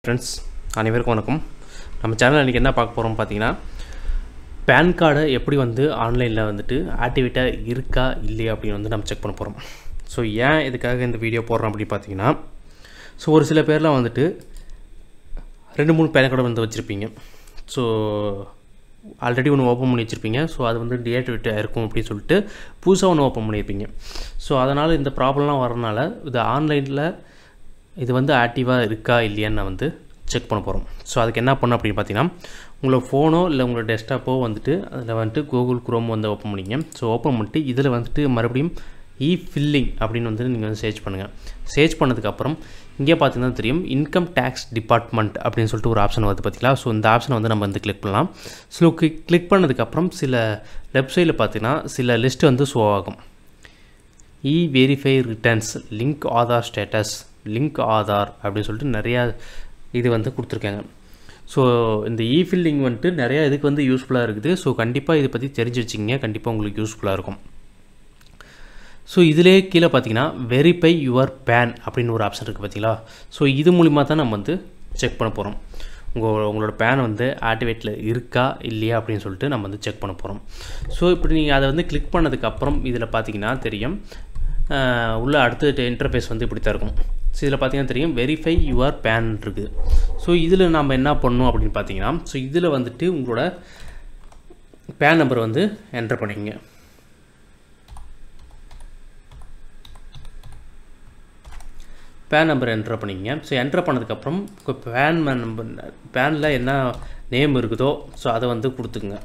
friends அனைவருக்கும் வணக்கம் நம்ம சேனல் இன்றைக்கி என்ன பார்க்க போகிறோம் பார்த்தீங்கன்னா பேன் கார்டை எப்படி வந்து ஆன்லைனில் வந்துட்டு ஆக்டிவேட்டாக இருக்கா இல்லையா அப்படின்னு வந்து நம்ம செக் பண்ண போகிறோம் ஸோ ஏன் இதுக்காக இந்த வீடியோ போடுறோம் அப்படின்னு பார்த்தீங்கன்னா ஸோ ஒரு சில பேர்லாம் வந்துட்டு ரெண்டு மூணு பேன் கார்டு வந்து வச்சுருப்பீங்க ஸோ ஆல்ரெடி ஒன்று ஓப்பன் பண்ணி வச்சுருப்பீங்க ஸோ அது வந்து டிஆக்டிவேட் ஆயிருக்கும் அப்படின்னு சொல்லிட்டு புதுசாக ஒன்று ஓப்பன் பண்ணியிருப்பீங்க ஸோ அதனால் இந்த ப்ராப்ளம்லாம் வரனால இது ஆன்லைனில் இது வந்து ஆக்டிவாக இருக்கா இல்லையான்னு நான் வந்து செக் பண்ண போகிறோம் ஸோ அதுக்கு என்ன பண்ணணும் அப்படின்னு பார்த்தீங்கன்னா உங்களோட ஃபோனோ இல்லை உங்களோட டெஸ்க்டாப்போ வந்துட்டு அதில் வந்துட்டு கூகுள் குரோம் வந்து ஓப்பன் பண்ணிங்க ஸோ ஓப்பன் பண்ணிட்டு இதில் வந்துட்டு மறுபடியும் இ ஃபில்லிங் அப்படின்னு வந்து நீங்கள் வந்து சர்ச் பண்ணுங்கள் சர்ச் பண்ணதுக்கப்புறம் இங்கே பார்த்தீங்கன்னா தெரியும் இன்கம் டேக்ஸ் டிபார்ட்மெண்ட் அப்படின்னு சொல்லிட்டு ஒரு ஆப்ஷன் வருது பார்த்தீங்களா ஸோ இந்த ஆப்ஷனை வந்து நம்ம வந்து கிளிக் பண்ணலாம் ஸோ கிளிக் கிளிக் பண்ணதுக்கப்புறம் சில வெப்சைட்டில் பார்த்தீங்கன்னா சில லிஸ்ட் வந்து ஷோ ஆகும் e verify returns link Aadhaar status link Aadhaar அப்படின்னு சொல்லிட்டு நிறையா இது வந்து கொடுத்துருக்காங்க ஸோ இந்த இ ஃபில்லிங் வந்துட்டு நிறையா இதுக்கு வந்து யூஸ்ஃபுல்லாக இருக்குது ஸோ கண்டிப்பாக இதை பற்றி தெரிஞ்சு வச்சிங்க கண்டிப்பாக உங்களுக்கு யூஸ்ஃபுல்லாக இருக்கும் ஸோ இதிலே கீழே பார்த்தீங்கன்னா வெரிஃபை யுவர் பேன் அப்படின்னு ஒரு ஆப்ஷன் இருக்குது பார்த்தீங்களா ஸோ இது மூலிமா தான் நம்ம வந்து செக் பண்ண போகிறோம் உங்கள் உங்களோட பேன் வந்து ஆக்டிவேட்டில் இருக்கா இல்லையா அப்படின்னு சொல்லிட்டு நம்ம வந்து செக் பண்ண போகிறோம் ஸோ இப்படி நீங்கள் அதை வந்து கிளிக் பண்ணதுக்கப்புறம் இதில் பார்த்தீங்கன்னா தெரியும் உள்ள அடுத்த இன்டர்ஃபேஸ் வந்து இப்படி தான் இருக்கும் ஸோ இதில் பார்த்தீங்கன்னா தெரியும் வெரிஃபை யுவர் பேன் இருக்குது ஸோ இதில் நம்ம என்ன பண்ணணும் அப்படின்னு பார்த்தீங்கன்னா ஸோ இதில் வந்துட்டு உங்களோட பேன் நம்பர் வந்து என்டர் பண்ணிக்கங்க பேன் நம்பர் என்டர் பண்ணிக்கங்க ஸோ என்டர் பண்ணதுக்கப்புறம் பேன் நம்பர் பேனில் என்ன நேம் இருக்குதோ ஸோ அதை வந்து கொடுத்துக்குங்க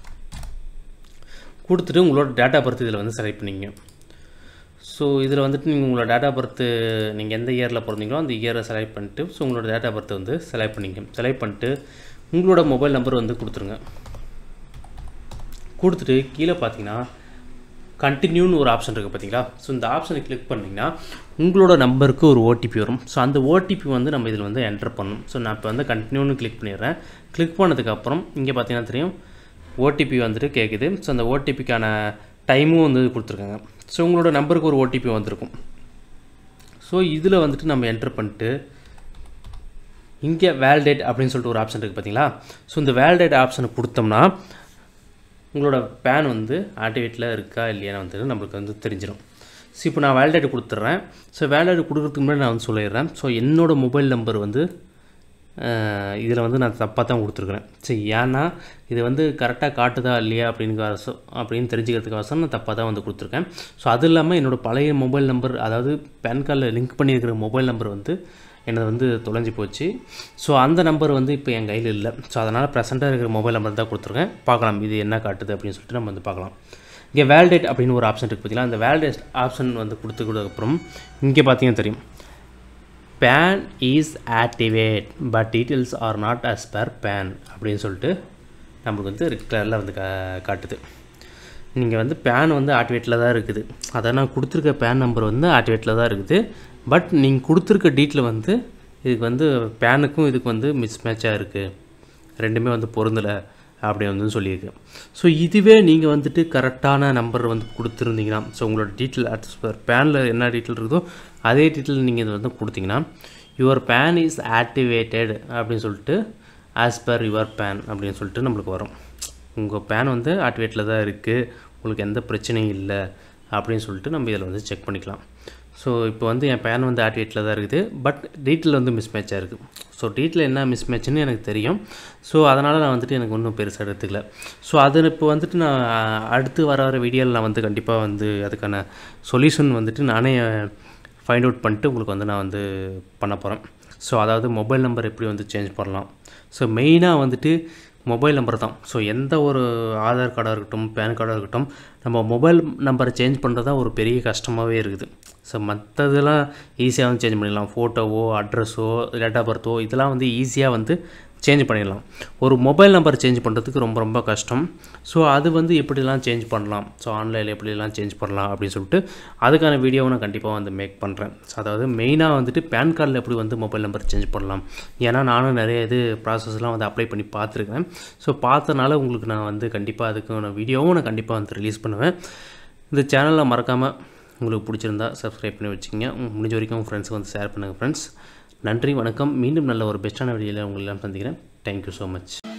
கொடுத்துட்டு உங்களோட டேட்டா பர்த் இதில் வந்து செலக்ட் பண்ணிங்க ஸோ இதில் வந்துட்டு நீங்கள் உங்களோட டேட்டா பர்த்து நீங்கள் எந்த இயரில் பிறந்தீங்களோ அந்த இயரை செலக்ட் பண்ணிட்டு ஸோ உங்களோட டேட்டா பர்த்தை வந்து செலக்ட் பண்ணிங்க செலக்ட் பண்ணிட்டு உங்களோட மொபைல் நம்பர் வந்து கொடுத்துருங்க கொடுத்துட்டு கீழே பார்த்தீங்கன்னா கண்டினியூன்னு ஒரு ஆப்ஷன் இருக்குது பார்த்தீங்களா ஸோ இந்த ஆப்ஷனை கிளிக் பண்ணிங்கன்னா உங்களோட நம்பருக்கு ஒரு ஓடிபி வரும் ஸோ அந்த ஓடிபி வந்து நம்ம இதில் வந்து என்டர் பண்ணணும் ஸோ நான் இப்போ வந்து கண்டினியூன்னு கிளிக் பண்ணிடுறேன் கிளிக் பண்ணதுக்கப்புறம் இங்கே பார்த்தீங்கன்னா தெரியும் ஓடிபி வந்துட்டு கேட்குது ஸோ அந்த ஓடிபிக்கான டைமும் வந்து கொடுத்துருக்காங்க ஸோ உங்களோட நம்பருக்கு ஒரு ஓடிபி வந்திருக்கும் ஸோ இதில் வந்துட்டு நம்ம என்டர் பண்ணிட்டு இங்கே வேலிடேட் அப்படின்னு சொல்லிட்டு ஒரு ஆப்ஷன் இருக்குது பார்த்தீங்களா ஸோ இந்த வேலிடேட் ஆப்ஷனை கொடுத்தோம்னா உங்களோட பேன் வந்து ஆக்டிவேட்டில் இருக்கா இல்லையான்னு வந்து நம்மளுக்கு வந்து தெரிஞ்சிடும் ஸோ இப்போ நான் வேலிடேட் கொடுத்துட்றேன் ஸோ வேலிடேட் கொடுக்குறதுக்கு முன்னாடி நான் வந்து சொல்லிடுறேன் ஸோ என்னோடய மொபைல் நம்பர் வந்து இதில் வந்து நான் தப்பாக தான் கொடுத்துருக்குறேன் சரி ஏன்னா இது வந்து கரெக்டாக காட்டுதா இல்லையா அப்படின்னு அப்படின்னு தெரிஞ்சுக்கிறதுக்கு அவசரம் நான் தப்பாக தான் வந்து கொடுத்துருக்கேன் ஸோ அது இல்லாமல் என்னோடய பழைய மொபைல் நம்பர் அதாவது பேன் கார்டில் லிங்க் பண்ணியிருக்கிற மொபைல் நம்பர் வந்து எனது வந்து தொலைஞ்சி போச்சு ஸோ அந்த நம்பர் வந்து இப்போ என் கையில் இல்லை ஸோ அதனால் ப்ரெசென்ட்டாக இருக்கிற மொபைல் நம்பர் தான் கொடுத்துருக்கேன் பார்க்கலாம் இது என்ன காட்டுது அப்படின்னு சொல்லிட்டு நம்ம வந்து பார்க்கலாம் இங்கே வேலிடேட் அப்படின்னு ஒரு ஆப்ஷன் இருக்குது பார்த்தீங்களா அந்த வேலிடேட் ஆப்ஷன் வந்து கொடுத்துக்கிறதுக்கப்புறம் இங்கே பார்த்தீங்கன்னா தெரியும் PAN is activate but details are not as per PAN அப்படின்னு சொல்லிட்டு நம்மளுக்கு வந்து ரெக்லரில் வந்து கா காட்டுது நீங்கள் வந்து பேன் வந்து ஆக்டிவேட்டில் தான் இருக்குது அதை நான் கொடுத்துருக்க பேன் நம்பர் வந்து ஆக்டிவேட்டில் தான் இருக்குது பட் நீங்கள் கொடுத்துருக்க டீட்டில் வந்து இதுக்கு வந்து பேனுக்கும் இதுக்கு வந்து மிஸ் மேட்சாக இருக்குது ரெண்டுமே வந்து பொருந்தலை அப்படி வந்து சொல்லியிருக்கு ஸோ இதுவே நீங்கள் வந்துட்டு கரெக்டான நம்பர் வந்து கொடுத்துருந்தீங்கன்னா ஸோ உங்களோட டீட்டெயில் அட்ஸ் பர் பேனில் என்ன டீட்டெயில் இருக்குதோ அதே டீட்டெயில் நீங்கள் இதை வந்து கொடுத்தீங்கன்னா யுவர் பேன் இஸ் ஆக்டிவேட்டட் அப்படின்னு சொல்லிட்டு ஆஸ் பர் யுவர் பேன் அப்படின்னு சொல்லிட்டு நம்மளுக்கு வரும் உங்கள் பேன் வந்து ஆக்டிவேட்டில் தான் இருக்குது உங்களுக்கு எந்த பிரச்சனையும் இல்லை அப்படின்னு சொல்லிட்டு நம்ம இதில் வந்து செக் பண்ணிக்கலாம் ஸோ இப்போ வந்து என் பேன் வந்து ஆக்டிவேட்டில் தான் இருக்குது பட் டீட்டெயில் வந்து மிஸ் மேட்சாக இருக்குது ஸோ டீட்டெயில் என்ன மிஸ் மேட்ச்னு எனக்கு தெரியும் ஸோ அதனால் நான் வந்துட்டு எனக்கு ஒன்றும் பெருசாக எடுத்துக்கல ஸோ அது இப்போ வந்துட்டு நான் அடுத்து வர வர வீடியோவில் நான் வந்து கண்டிப்பாக வந்து அதுக்கான சொல்யூஷன் வந்துட்டு நானே ஃபைண்ட் அவுட் பண்ணிட்டு உங்களுக்கு வந்து நான் வந்து பண்ண போகிறேன் ஸோ அதாவது மொபைல் நம்பர் எப்படி வந்து சேஞ்ச் பண்ணலாம் ஸோ மெயினாக வந்துட்டு மொபைல் நம்பர் தான் ஸோ எந்த ஒரு ஆதார் கார்டாக இருக்கட்டும் பேன் கார்டாக இருக்கட்டும் நம்ம மொபைல் நம்பரை சேஞ்ச் பண்ணுறது தான் ஒரு பெரிய கஷ்டமாகவே இருக்குது ஸோ மற்றதெல்லாம் ஈஸியாக வந்து சேஞ்ச் பண்ணிடலாம் ஃபோட்டோவோ அட்ரஸோ டேட் ஆஃப் பர்த்தோ இதெல்லாம் வந்து ஈஸியாக வந்து சேஞ்ச் பண்ணிடலாம் ஒரு மொபைல் நம்பர் சேஞ்ச் பண்ணுறதுக்கு ரொம்ப ரொம்ப கஷ்டம் ஸோ அது வந்து எப்படிலாம் சேஞ்ச் பண்ணலாம் ஸோ ஆன்லைனில் எப்படிலாம் சேஞ்ச் பண்ணலாம் அப்படின்னு சொல்லிட்டு அதுக்கான வீடியோவை நான் கண்டிப்பாக வந்து மேக் பண்ணுறேன் ஸோ அதாவது மெயினாக வந்துட்டு பேன் கார்டில் எப்படி வந்து மொபைல் நம்பர் சேஞ்ச் பண்ணலாம் ஏன்னா நானும் நிறைய இது ப்ராசஸ்லாம் வந்து அப்ளை பண்ணி பார்த்துருக்கேன் ஸோ பார்த்தனால உங்களுக்கு நான் வந்து கண்டிப்பாக அதுக்கான வீடியோவும் நான் கண்டிப்பாக வந்து ரிலீஸ் பண்ணுவேன் இந்த சேனலில் மறக்காமல் உங்களுக்கு பிடிச்சிருந்தா சப்ஸ்கிரைப் பண்ணி வச்சுங்க முடிஞ்ச வரைக்கும் உங்கள் ஃப்ரெண்ட்ஸுக்கு வந்து ஷேர் பண்ணுங்கள் ஃப்ரெண்ட்ஸ் நன்றி வணக்கம் மீண்டும் நல்ல ஒரு பெஸ்ட்டான வீடியோவில் உங்களெல்லாம் சந்திக்கிறேன் தேங்க்யூ ஸோ மச்